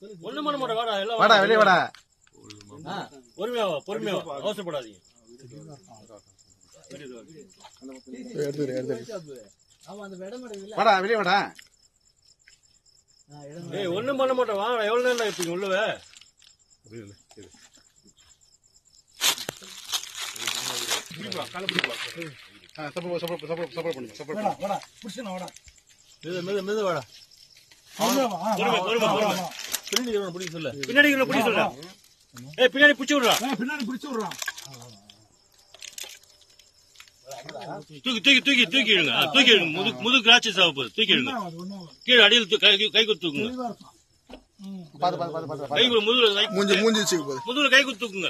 ஒண்ணும் பண்ண மாட்டேன் வாடா எல்லாம் வாடா வெளியே வாடா பொறுமையா வா பொறுமையா வா அவசரப்படாதீங்க எடுத்துரு எடுத்துரு ஆமா அந்த விடமடை இல்ல வாடா வெளியே வாடா ஏய் ஒண்ணும் பண்ண மாட்டேன் வா எவ்வளவு நேரம் இருப்பீங்க உள்ளவே சப்போர்ட் சப்போர்ட் சப்போர்ட் சப்போர்ட் பண்ணுங்க சப்போர்ட் வாடா வாடா புடிச்சுனா வாடா மெது மெது மெது வாடா பொறுமையா வா. ஆ, பொறுமை, வா, பொறுமை, வா, பொறுமை. வா. பின்னாடி இருக்கிறவனை பிடிக்க சொல்லு பின்னாடி இருக்கிறவனை பிடிக்க சொல்றா ஏய் பின்னாடி பிடிச்சு விடுறா ஏய், பின்னாடி பிடிச்சு விடுறான் தூக்கி தூக்கி தூக்கி தூக்கி இடுங்க ஆ, தூக்கி இடுங்க முது முது கிராட்சி சாவ போகுது தூக்கி இடுங்க ஒண்ணாவது, ஒண்ணாவது. கீழே அடியில் தூ- கை கை குத்து தூக்குங்க தெளிவா இருக்கும். ம். பாத்து பாத்து பாத்து பாத்து கை கு- முதுகுல கை மூஞ்சி மூஞ்சி வச்சுக்க போகுது முதுகுல கை குத்து தூக்குங்க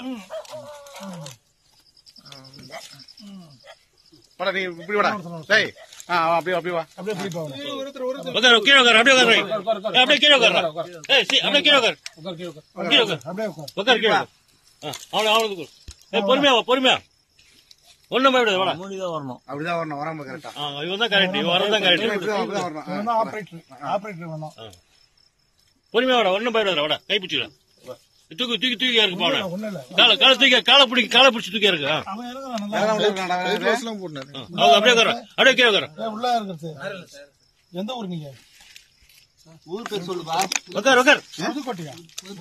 வாடா நீ இப்படி வாடா டேய் ஆ ஆ, அப்படியே அப்படியே வா அப்படியே பிடிப்பா அவனை. உட்காரு கீழே உட்காரு அப்படியே உட்காரு ஏய், அப்படியே கீழே உட்காரு ஏய் சி அப்படியே கீழே உட்காரு கீழே உட்காரு அப்படியே உட்கார். உட்காரு கீழே உட்காரு. ஆ, அவனை அவனுக்கு கொடு. ஏய் பொறுமையா வா பொறுமையா ஒண்ணும் பயப்படாத வாடா அப்படிதான் வரணும் வராம கரெக்டா ஆ, இவன் தான் கரெக்ட் இவன் வரதான் கரெக்ட் இப்படிதான் அப்படிதான் வரணும் இவன் ஆ, தான் ஆபரேட்டர். ஆபரேட்டர் வேணும். பொறுமையா வாடா ஒண்ணும் பயப்படாத வாடா கை பிடிச்சிடலாம் தூக்கி தூக்கி தூக்கி இருக்கு பாவன ஒண்ணும் இல்ல. காலை காலை தூக்கி காலை பிடிக்க காலை பிடிச்சி தூக்கி இருக்கு ஆ. அவன் இறங்குறான் நல்லா. வேற ஒண்ணும் இல்லடா, வேற ஒண்ணும் இல்ல. எல்லாம் போட்டாரு ஆ, அவங்க அப்படியே உட்காரு அப்படியே கீழே உட்காரு ஏய், உள்ள இருக்கிறது. எந்த ஊர் நீங்க உட்காரு உட்காரு புதுக்கோட்டையா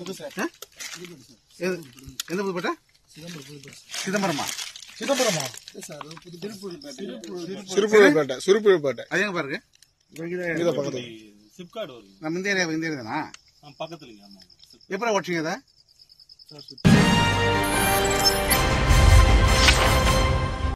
எது- எந்த புதுப்பேட்டை சிதம்பரமா சிதம்பரமா சிறுபுழப்பேட்டை சிறுபுழப்பேட்டை அது எங்க பாருங்க இங்கதான் பக்கத்துல சிப்கார்டு வருது நம்ம இந்த ஏரியா இந்த ஏரியா தானா பக்கத்துல எப்பறம் ஓட்டுறீங்க அதை